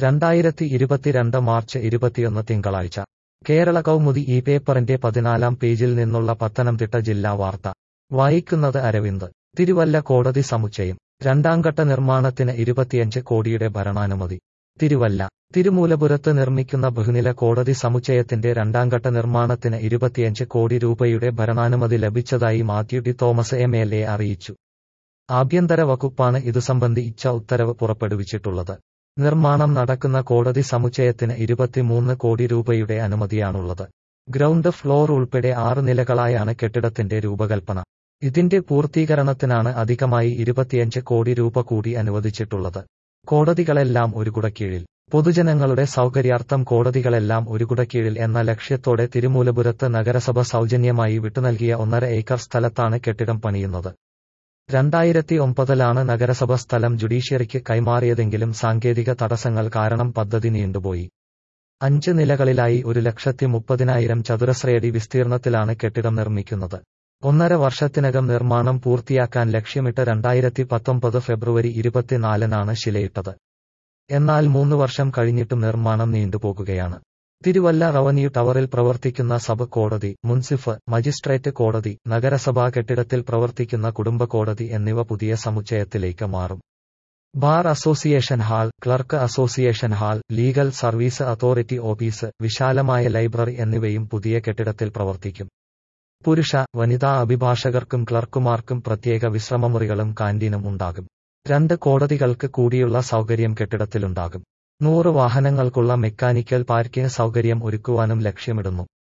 രണ്ടായിരത്തി ഇരുപത്തിരണ്ട് മാർച്ച് ഇരുപത്തിയൊന്ന് തിങ്കളാഴ്ച കേരള കൗമുദി ഈ പേപ്പറിന്റെ പതിനാലാം പേജിൽ നിന്നുള്ള പത്തനംതിട്ട ജില്ലാ വാർത്ത വായിക്കുന്നത് അരവിന്ദ് തിരുവല്ല കോടതി സമുച്ചയം രണ്ടാംഘട്ട നിർമ്മാണത്തിന് ഇരുപത്തിയഞ്ച് കോടിയുടെ ഭരണാനുമതി തിരുവല്ല തിരുമൂലപുരത്ത് നിർമ്മിക്കുന്ന ബഹുനില കോടതി സമുച്ചയത്തിന്റെ രണ്ടാംഘട്ട നിർമ്മാണത്തിന് ഇരുപത്തിയഞ്ച് കോടി രൂപയുടെ ഭരണാനുമതി ലഭിച്ചതായി Mathew T Thomas M L A അറിയിച്ചു ആഭ്യന്തര വകുപ്പാണ് ഇതു സംബന്ധിച്ച ഉത്തരവ് പുറപ്പെടുവിച്ചിട്ടുള്ളത് നിർമ്മാണം നടക്കുന്ന കോടതി സമുച്ചയത്തിന് ഇരുപത്തിമൂന്ന് കോടി രൂപയുടെ അനുമതിയാണുള്ളത് ഗ്രൗണ്ട് ഫ്ലോർ ഉൾപ്പെടെ ആറ് നിലകളായാണ് കെട്ടിടത്തിന്റെ രൂപകൽപ്പന ഇതിന്റെ പൂർത്തീകരണത്തിനാണ് അധികമായി ഇരുപത്തിയഞ്ച് കോടി രൂപ കൂടി അനുവദിച്ചിട്ടുള്ളത് കോടതികളെല്ലാം ഒരു കുടക്കീഴിൽ പൊതുജനങ്ങളുടെ സൗകര്യാർത്ഥം കോടതികളെല്ലാം ഒരു കുടക്കീഴിൽ എന്ന ലക്ഷ്യത്തോടെ തിരുമൂലപുരത്ത് നഗരസഭ സൗജന്യമായി വിട്ടുനൽകിയ ഒന്നര ഏക്കർ സ്ഥലത്താണ് കെട്ടിടം പണിയുന്നത് രണ്ടായിരത്തി ഒമ്പതിലാണ് നഗരസഭ സ്ഥലം ജുഡീഷ്യറിക്ക് കൈമാറിയതെങ്കിലും സാങ്കേതിക തടസ്സങ്ങൾ കാരണം പദ്ധതി നീണ്ടുപോയി അഞ്ച് നിലകളിലായി ഒരു ലക്ഷത്തി മുപ്പതിനായിരം ചതുരശ്രയടി വിസ്തീർണത്തിലാണ് കെട്ടിടം നിർമ്മിക്കുന്നത് ഒന്നര വർഷത്തിനകം നിർമ്മാണം പൂർത്തിയാക്കാൻ ലക്ഷ്യമിട്ട് രണ്ടായിരത്തി പത്തൊമ്പത് ഫെബ്രുവരി ഇരുപത്തിനാലിനാണ് ശിലയിട്ടത് എന്നാൽ മൂന്ന് വർഷം കഴിഞ്ഞിട്ടും നിർമ്മാണം നീണ്ടുപോകുകയാണ് തിരുവല്ല റവന്യൂ ടവറിൽ പ്രവർത്തിക്കുന്ന സബ് കോടതി മുൻസിഫ് മജിസ്ട്രേറ്റ് കോടതി നഗരസഭാ കെട്ടിടത്തിൽ പ്രവർത്തിക്കുന്ന കുടുംബ കോടതി എന്നിവ പുതിയ സമുച്ചയത്തിലേക്ക് മാറും bar association hall clerk association hall legal service authority office വിശാലമായ ലൈബ്രറി എന്നിവയും പുതിയ കെട്ടിടത്തിൽ പ്രവർത്തിക്കും പുരുഷ വനിതാ അഭിഭാഷകർക്കും ക്ലർക്കുമാർക്കും പ്രത്യേക വിശ്രമമുറികളും കാന്റീനും ഉണ്ടാകും രണ്ട് കോടതികൾക്ക് കൂടിയുള്ള സൗകര്യം കെട്ടിടത്തിലുണ്ടാകും നൂറ് വാഹനങ്ങൾക്കുള്ള മെക്കാനിക്കൽ പാർക്കിംഗ് സൗകര്യം ഒരുക്കുവാനും ലക്ഷ്യമിടുന്നു